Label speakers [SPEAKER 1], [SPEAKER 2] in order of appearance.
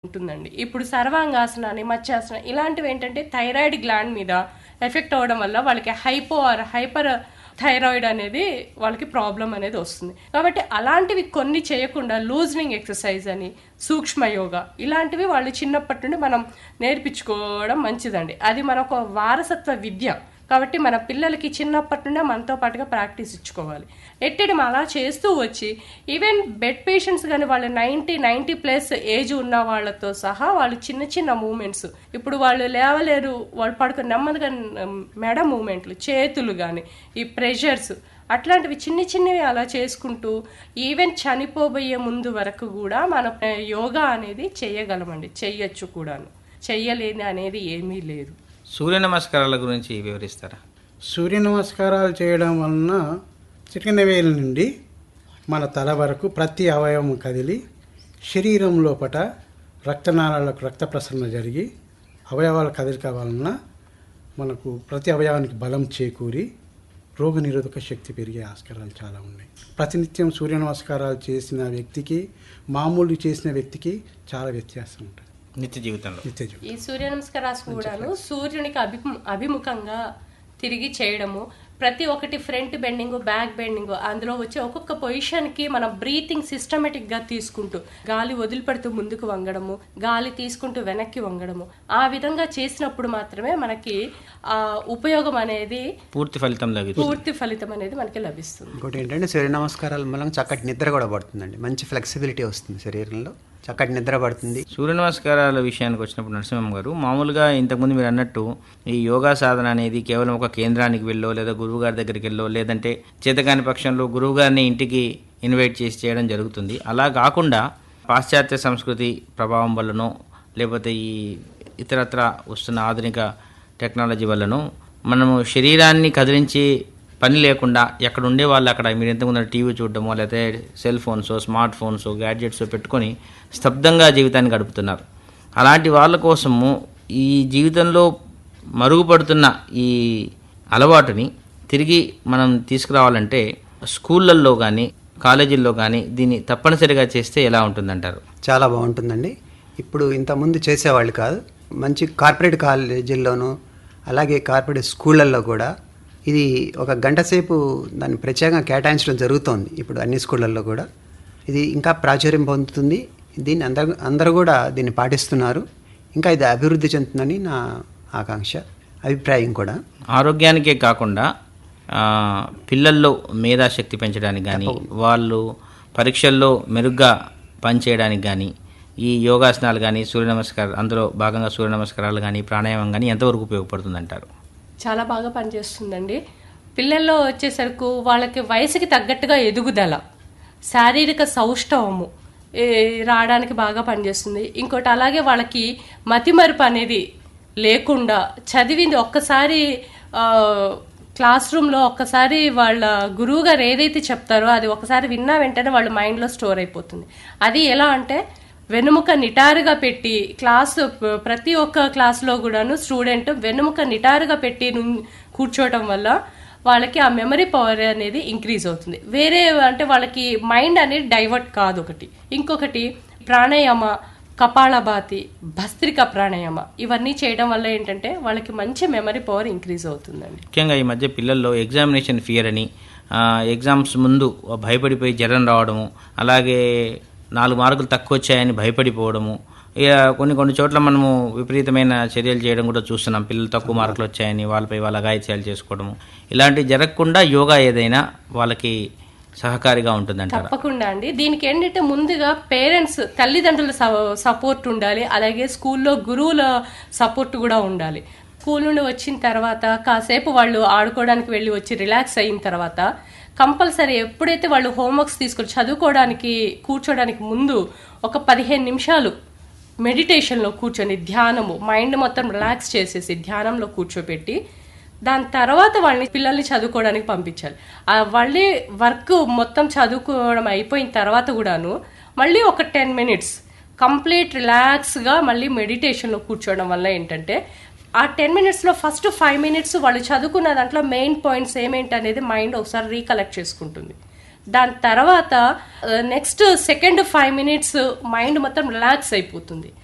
[SPEAKER 1] ఉంటుందండి ఇప్పుడు సర్వాంగాసన అని మత్స్యాసన ఇలాంటివి ఏంటంటే థైరాయిడ్ గ్లాండ్ మీద ఎఫెక్ట్ అవ్వడం వల్ల వాళ్ళకి హైపో ఆర్ హైపర్ థైరాయిడ్ అనేది వాళ్ళకి ప్రాబ్లం అనేది వస్తుంది కాబట్టి అలాంటివి కొన్ని చేయకుండా లూజనింగ్ ఎక్సర్సైజ్ అని సూక్ష్మ యోగా ఇలాంటివి వాళ్ళు చిన్నప్పటి నుండి మనం నేర్పించుకోవడం మంచిదండి అది మనకు వారసత్వ విద్య కాబట్టి మన పిల్లలకి చిన్నప్పటి నుండే మనతో పాటుగా ప్రాక్టీస్ ఇచ్చుకోవాలి ఎట్టడం అలా చేస్తూ వచ్చి ఈవెన్ బెడ్ పేషెంట్స్ కానీ వాళ్ళు నైంటీ నైంటీ ప్లస్ ఏజ్ ఉన్న వాళ్ళతో సహా వాళ్ళు చిన్న చిన్న మూమెంట్స్ ఇప్పుడు వాళ్ళు లేవలేరు వాళ్ళు పడుకుని నెమ్మదిగా మెడ మూమెంట్లు చేతులు కానీ ఈ ప్రెషర్స్ అట్లాంటివి చిన్ని చిన్నవి అలా చేసుకుంటూ ఈవెన్ చనిపోబోయే ముందు వరకు కూడా మనం ఆ, యోగా అనేది చేయగలమండి చెయ్యొచ్చు కూడాను చెయ్యలేని అనేది ఏమీ లేదు
[SPEAKER 2] సూర్య నమస్కారాల గురించి వివరిస్తారా
[SPEAKER 3] సూర్య నమస్కారాలు చేయడం వలన చిటికెన వేల నుండి మన తల వరకు ప్రతి అవయవం కదిలి శరీరం లోపట రక్తనాళాలకు రక్త ప్రసరణ జరిగి అవయవాల కదలిక వలన మనకు ప్రతి అవయవానికి బలం చేకూరి రోగనిరోధక శక్తి పెరిగే ఆస్కారాలు చాలా ఉన్నాయి ప్రతినిత్యం సూర్య నమస్కారాలు చేసిన వ్యక్తికి మామూలు చేసిన వ్యక్తికి చాలా వ్యత్యాసం ఉంటుంది
[SPEAKER 2] నిత్య జీవితంలో
[SPEAKER 3] నిత్య జీవితం.
[SPEAKER 1] ఈ సూర్య నమస్కారాలు కూడాను సూర్యునికి అభి అభిముఖంగా తిరిగి చేయడము ప్రతి ఒక్కటి ఫ్రంట్ బెండింగ్ బ్యాక్ బెండింగ్ అందులో వచ్చే ఒక్కొక్క పొజిషన్ కి మనం బ్రీతింగ్ సిస్టమేటిక్ గా తీసుకుంటూ గాలి వదిలిపెడుతూ ముందుకు వంగడము గాలి తీసుకుంటూ వెనక్కి వంగడము ఆ విధంగా చేసినప్పుడు మాత్రమే మనకి ఆ ఉపయోగం అనేది
[SPEAKER 2] పూర్తి ఫలితం లభిస్తుంది
[SPEAKER 1] పూర్తి ఫలితం అనేది మనకి లభిస్తుంది
[SPEAKER 4] ఇంకోటి ఏంటంటే సూర్య నమస్కారాల మూలంగా చక్కటి నిద్ర కూడా పడుతుందండి మంచి ఫ్లెక్సిబిలిటీ వస్తుంది శరీరంలో చక్కటి నిద్ర పడుతుంది
[SPEAKER 2] సూర్య నమస్కారాల విషయానికి వచ్చినప్పుడు నరసింహం గారు మామూలుగా ఇంతకుముందు మీరు అన్నట్టు ఈ యోగా సాధన అనేది కేవలం ఒక కేంద్రానికి వెళ్ళో లేదా గురువు గారి దగ్గరికి వెళ్ళో లేదంటే చేతకాని పక్షంలో గురువు గారిని ఇంటికి ఇన్వైట్ చేసి చేయడం జరుగుతుంది అలా కాకుండా పాశ్చాత్య సంస్కృతి ప్రభావం వల్లనో లేకపోతే ఈ ఇతరత్ర వస్తున్న ఆధునిక టెక్నాలజీ వల్లనో మనము శరీరాన్ని కదిలించి పని లేకుండా ఎక్కడ ఉండే వాళ్ళు అక్కడ మీరు ఎంతమంది టీవీ చూడడమో లేకపోతే cell phones smart phones gadgets పెట్టుకొని స్తబ్దంగా జీవితాన్ని గడుపుతున్నారు అలాంటి వాళ్ళ కోసము ఈ జీవితంలో మరుగుపడుతున్న ఈ అలవాటుని తిరిగి మనం తీసుకురావాలంటే స్కూళ్ళల్లో కానీ కాలేజీల్లో కానీ దీన్ని తప్పనిసరిగా చేస్తే ఎలా ఉంటుందంటారు
[SPEAKER 4] చాలా బాగుంటుందండి ఇప్పుడు ఇంతకుముందు చేసేవాళ్ళు కాదు మంచి కార్పొరేట్ కాలేజీల్లోనూ అలాగే కార్పొరేట్ స్కూళ్ళల్లో కూడా ఇది ఒక గంట సేపు దాన్ని ప్రత్యేకంగా కేటాయించడం జరుగుతోంది ఇప్పుడు అన్ని స్కూళ్ళల్లో కూడా ఇది ఇంకా ప్రాచుర్యం పొందుతుంది దీన్ని అందరూ అందరూ కూడా దీన్ని పాటిస్తున్నారు ఇంకా ఇది అభివృద్ధి చెందుతుందని నా ఆకాంక్ష అభిప్రాయం కూడా
[SPEAKER 2] ఆరోగ్యానికే కాకుండా ఆ, పిల్లల్లో మేధాశక్తి పెంచడానికి కానీ వాళ్ళు పరీక్షల్లో మెరుగ్గా పనిచేయడానికి కానీ ఈ యోగాసనాలు కానీ సూర్య నమస్కారాలు అందులో భాగంగా సూర్య నమస్కారాలు కానీ ప్రాణాయామం కానీ ఎంతవరకు ఉపయోగపడుతుందంటారు
[SPEAKER 1] చాలా బాగా పనిచేస్తుందండి పిల్లల్లో వచ్చేసరికి వాళ్ళకి వయసుకి తగ్గట్టుగా ఎదుగుదల శారీరక సౌష్ఠవము ఏ, రావడానికి బాగా పనిచేస్తుంది ఇంకోటి అలాగే వాళ్ళకి మతిమరుపు అనేది లేకుండా చదివింది ఒక్కసారి ఆ, క్లాస్ రూమ్లో ఒక్కసారి వాళ్ళ గురువు గారు ఏదైతే చెప్తారో అది ఒకసారి విన్నా వెంటనే వాళ్ళ మైండ్లో స్టోర్ అయిపోతుంది అది ఎలా అంటే వెనుముక నిటారుగా పెట్టి క్లాసు ప- ప్రతి ఒక్క క్లాస్లో కూడాను స్టూడెంట్ వెనుముక నిటారుగా పెట్టి నుం- కూర్చోవటం వల్ల వాళ్ళకి ఆ మెమరీ పవర్ అనేది ఇంక్రీజ్ అవుతుంది వేరే అంటే వాళ్ళకి మైండ్ అనేది డైవర్ట్ కాదు ఒకటి ఇంకొకటి ప్రాణాయామ కపాలభాతి భస్త్రిక ప్రాణాయామ ఇవన్నీ చేయడం వల్ల ఏంటంటే వాళ్ళకి మంచి మెమరీ పవర్ ఇంక్రీజ్ అవుతుందండి
[SPEAKER 2] ముఖ్యంగా ఈ మధ్య పిల్లల్లో ఎగ్జామినేషన్ ఫియర్ అని ఆ, ఎగ్జామ్స్ ముందు భయపడిపోయి జ్వరం రావడము అలాగే నాలుగు మార్కులు తక్కువ వచ్చాయని భయపడిపోవడము ఇక కొన్ని కొన్ని చోట్ల మనము విపరీతమైన చర్యలు చేయడం కూడా చూస్తున్నాం పిల్లలు తక్కువ మార్కులు వచ్చాయని వాళ్ళపై వాళ్ళ అఘాయిత్యాలు చేసుకోవడము ఇలాంటివి జరగకుండా యోగా ఏదైనా వాళ్ళకి సహకారిగా ఉంటుందంటారా
[SPEAKER 1] తప్పకుండా అండి దీనికి ఏంటంటే ముందుగా పేరెంట్స్ తల్లిదండ్రుల సపోర్ట్ ఉండాలి అలాగే స్కూల్లో గురువుల సపోర్ట్ కూడా ఉండాలి స్కూల్ నుండి వచ్చిన తర్వాత కాసేపు వాళ్ళు ఆడుకోవడానికి వెళ్ళి వచ్చి రిలాక్స్ అయిన తర్వాత కంపల్సరీ ఎప్పుడైతే వాళ్ళు హోంవర్క్స్ తీసుకొని చదువుకోవడానికి కూర్చోడానికి ముందు ఒక పదిహేను నిమిషాలు మెడిటేషన్లో కూర్చొని ధ్యానము మైండ్ మొత్తం రిలాక్స్ చేసేసి ధ్యానంలో కూర్చోబెట్టి దాని తర్వాత వాళ్ళని పిల్లల్ని చదువుకోవడానికి పంపించాలి ఆ మళ్ళీ వర్క్ మొత్తం చదువుకోవడం అయిపోయిన తర్వాత కూడాను మళ్ళీ ఒక టెన్ మినిట్స్ కంప్లీట్ రిలాక్స్గా మళ్ళీ మెడిటేషన్లో కూర్చోవడం వల్ల ఏంటంటే ఆ టెన్ మినిట్స్లో ఫస్ట్ ఫైవ్ మినిట్స్ వాళ్ళు చదువుకున్న దాంట్లో మెయిన్ పాయింట్స్ ఏమేంటి అనేది మైండ్ ఒకసారి రీకలెక్ట్ చేసుకుంటుంది దాని తర్వాత next second five minutes mind మొత్తం రిలాక్స్ అయిపోతుంది